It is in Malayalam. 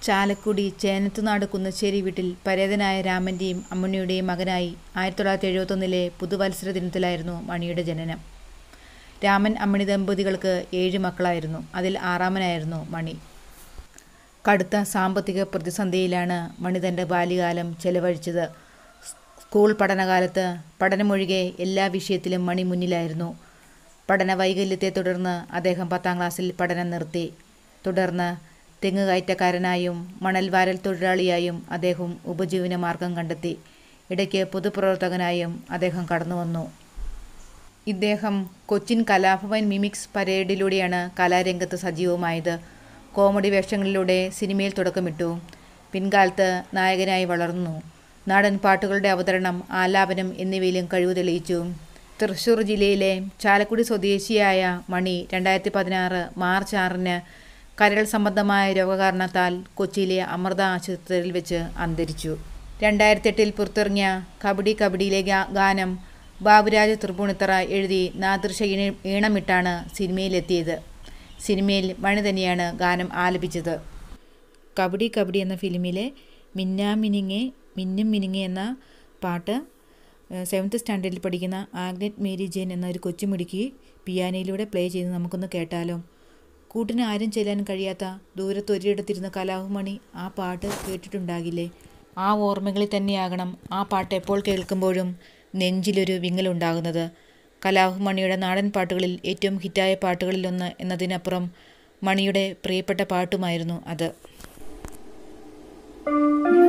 ചാലക്കുടി ചേനത്തുനാട് കുന്നശ്ശേരി വീട്ടിൽ പരേതനായ രാമൻ്റെയും അമ്മുണ്ണിയുടെയും മകനായി ആയിരത്തി തൊള്ളായിരത്തി എഴുപത്തൊന്നിലെ പുതുവത്സര ദിനത്തിലായിരുന്നു മണിയുടെ ജനനം രാമൻ അമ്മിണി ദമ്പതികൾക്ക് ഏഴ് മക്കളായിരുന്നു അതിൽ ആറാമനായിരുന്നു മണി കടുത്ത സാമ്പത്തിക പ്രതിസന്ധിയിലാണ് മണി തൻ്റെ ബാല്യകാലം ചെലവഴിച്ചത് സ്കൂൾ പഠനകാലത്ത് പഠനമൊഴികെ എല്ലാ വിഷയത്തിലും മണി മുന്നിലായിരുന്നു പഠന വൈകല്യത്തെ തുടർന്ന് അദ്ദേഹം പത്താം ക്ലാസ്സിൽ പഠനം നിർത്തി തുടർന്ന് തെങ്ങ് കയറ്റക്കാരനായും മണൽ വാരൽ തൊഴിലാളിയായും അദ്ദേഹം ഉപജീവന മാർഗം കണ്ടെത്തി ഇടയ്ക്ക് പൊതുപ്രവർത്തകനായും അദ്ദേഹം കടന്നുവന്നു ഇദ്ദേഹം കൊച്ചിൻ കലാഭവൻ മിമിക്സ് പരേഡിലൂടെയാണ് കലാരംഗത്ത് സജീവമായത് കോമഡി വേഷങ്ങളിലൂടെ സിനിമയിൽ തുടക്കമിട്ടു പിൻകാലത്ത് നായകനായി വളർന്നു നാടൻ പാട്ടുകളുടെ അവതരണം ആലാപനം എന്നിവയിലും കഴിവ് തെളിയിച്ചു തൃശ്ശൂർ ജില്ലയിലെ ചാലക്കുടി സ്വദേശിയായ മണി രണ്ടായിരത്തി പതിനാറ് മാർച്ച് ആറിന് കരൾ സംബന്ധമായ രോഗകാരണത്താൽ കൊച്ചിയിലെ അമൃത ആശുപത്രിയിൽ വെച്ച് അന്തരിച്ചു രണ്ടായിരത്തി എട്ടിൽ പുറത്തിറങ്ങിയ കബഡി കബഡിയിലെ ഗാനം ബാബുരാജ് തൃപ്പൂണിത്തറ എഴുതി നാദൃശ ഈണ ഈണമിട്ടാണ് സിനിമയിലെത്തിയത് സിനിമയിൽ മണി തന്നെയാണ് ഗാനം ആലപിച്ചത് കബഡി കബഡി എന്ന ഫിലിമിലെ മിന്നാ മിനിങ്ങെ മിന്നും മിനിങ്ങെ എന്ന പാട്ട് സെവൻത്ത് സ്റ്റാൻഡേർഡിൽ പഠിക്കുന്ന ആഗ്നറ്റ് മേരി ജെയിൻ എന്ന ഒരു കൊച്ചുമിടുക്കി പിയാനയിലൂടെ പ്ലേ ചെയ്ത് നമുക്കൊന്ന് കേട്ടാലോ കൂട്ടിന് ആരും ചെല്ലാൻ കഴിയാത്ത ദൂരത്ത് ഒരിടത്തിരുന്ന കലാഹുമണി ആ പാട്ട് കേട്ടിട്ടുണ്ടാകില്ലേ ആ ഓർമ്മകളിൽ തന്നെയാകണം ആ പാട്ട് എപ്പോൾ കേൾക്കുമ്പോഴും നെഞ്ചിലൊരു വിങ്ങലുണ്ടാകുന്നത് കലാഹുമണിയുടെ നാടൻ പാട്ടുകളിൽ ഏറ്റവും ഹിറ്റായ പാട്ടുകളിലൊന്ന് എന്നതിനപ്പുറം മണിയുടെ പ്രിയപ്പെട്ട പാട്ടുമായിരുന്നു അത്